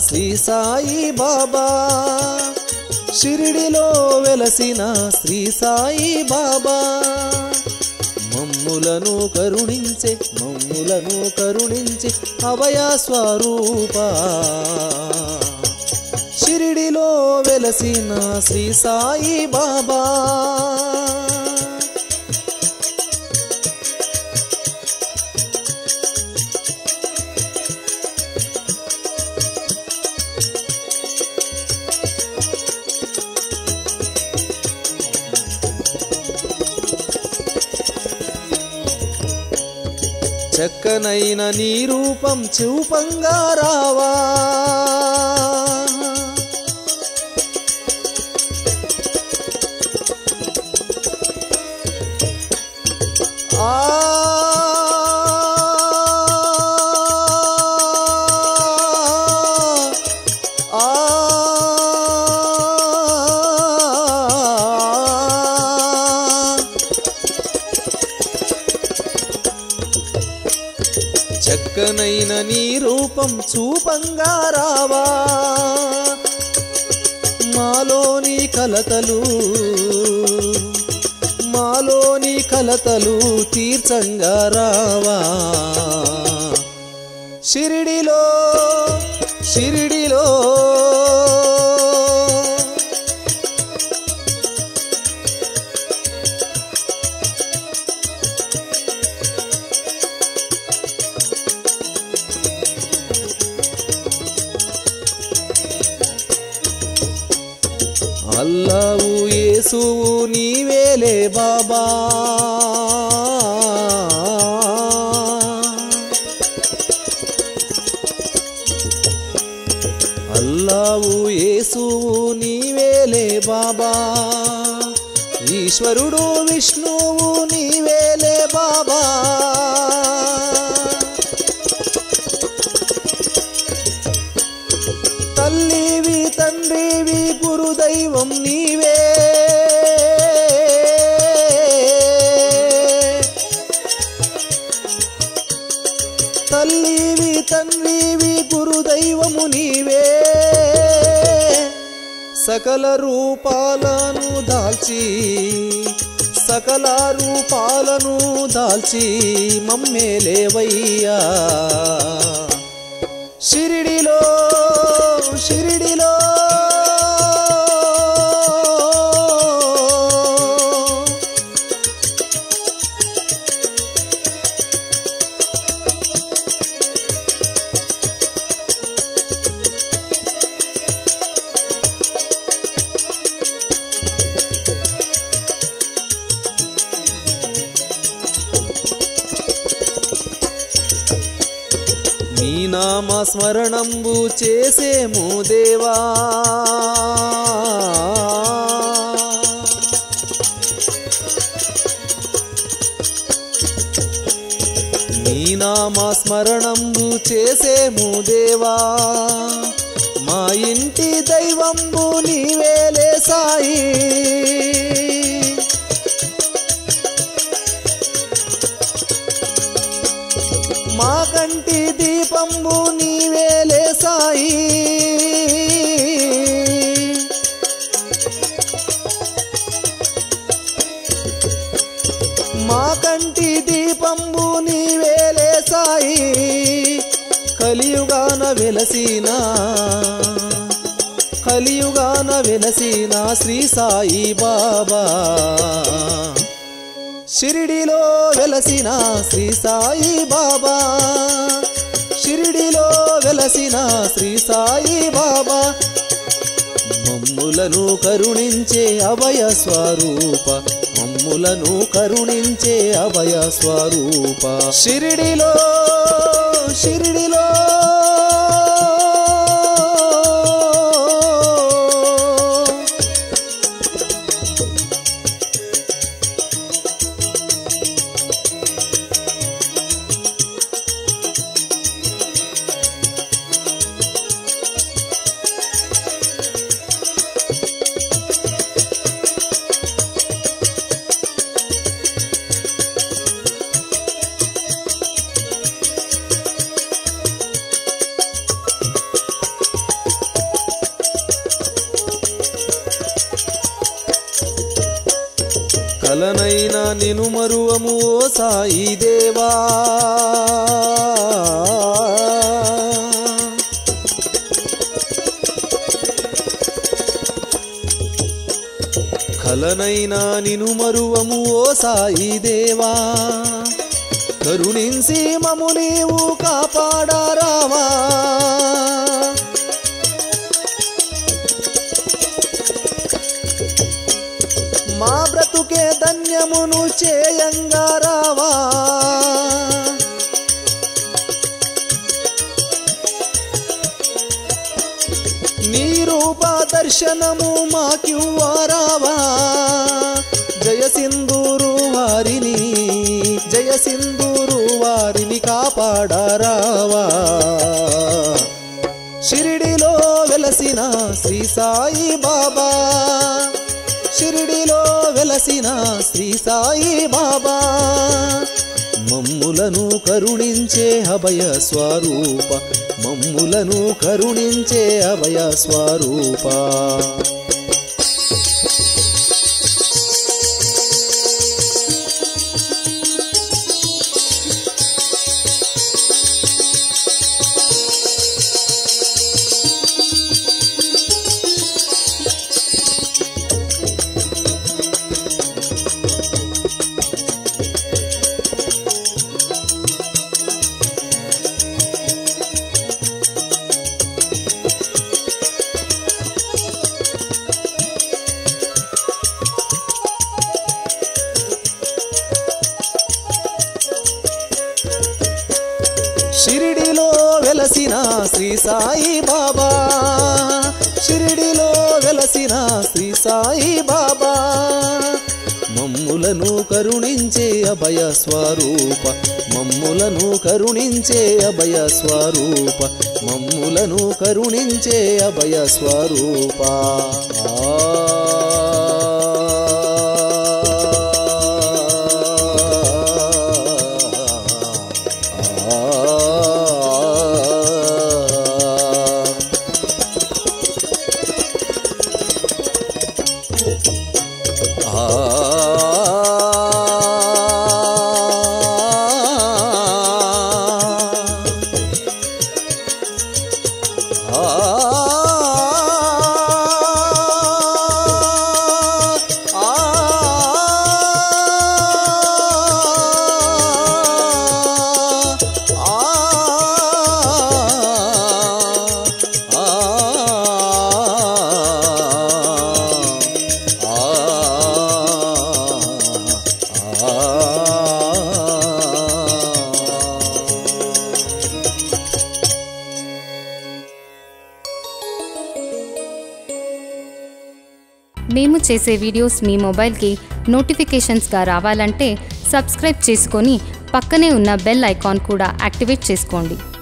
శ్రీ సాయి బాబా షిరిడిలో వెలసిన శ్రీ సాయి బాబా మమ్ములను కరుణించే మమ్ములను కరుణించే అభయ స్వరూప షిరిడిలో వెలసిన శ్రీ సాయి బాబా చక్కనైన నీ రూపం చూపంగా రావా ఆ ఆ చక్కనైన నీ రూపం చూపంగా రావా మాలోని కలతలు మాలోని కలతలు తీర్చంగా రావా షిరిడిలో షిరిడిలో అల్లావు యేసువు నీవేలే బాబా అల్లావు యేసువు నీవేలే బాబా ఈశ్వరుడు విష్ణువు నీవేలే బాబా తల్లివి తండ్రివి గురుదైవం నీవే తల్లివి తండ్రివి గురుదైవము నీవే సకల రూపాలను దాల్చి సకల రూపాలను దాల్చి మమ్మేలేవయ్యా షిరిడిలో షిరిడిలో నీ నామ స్మరణంబు చేసేము దేవా నీ నామ స్మరణంబు చేసేము దేవా మా ఇంటి దైవంబు నీవేలే సాయి మా కంటి దీపంబు నీవేలే సాయి మా కంటి దీపంబు నీవేలే సాయి కలియుగాన వెలసిన కలియుగాన వెలసిన శ్రీ సాయి బాబా షిరిడిలో వెలసిన శ్రీ సాయి బాబా షిరిడిలో వెలసిన శ్రీ సాయి బాబా మమ్ములను కరుణించే అభయ స్వరూప మమ్ములను కరుణించే అభయ స్వరూప షిరిడిలో షిరిడిలో కలనైనా నిను మరువము ఓ సాయి దేవా కలనైనా నిను మరువము ఓ సాయి దేవా కరుణించి మము నీవు కాపాడారావా మా బ్రతుకే ధన్యమును చేయంగా రావా నీ రూప దర్శనము మాకివ్వారావా జయ సింధూరు వారిని జయ సింధూరు వారిని కాపాడారావా షిరిడిలో వెలసిన శ్రీ సాయి బాబా షిరిడిలో వెలసిన శ్రీ సాయి బాబా మమ్ములను కరుణించే అభయ స్వరూప మమ్ములను కరుణించే అభయ స్వరూప షిరిడిలో వెలసిన శ్రీ సాయి బాబా షిరిడిలో వెలసిన శ్రీ సాయి బాబా మమ్ములను కరుణించే అభయ స్వరూప మమ్ములను కరుణించే అభయ స్వరూప మమ్ములను కరుణించే అభయ స్వరూప మేము చేసే వీడియోస్ మీ మొబైల్కి నోటిఫికేషన్స్గా రావాలంటే సబ్స్క్రైబ్ చేసుకొని పక్కనే ఉన్న బెల్ ఐకాన్ కూడా యాక్టివేట్ చేసుకోండి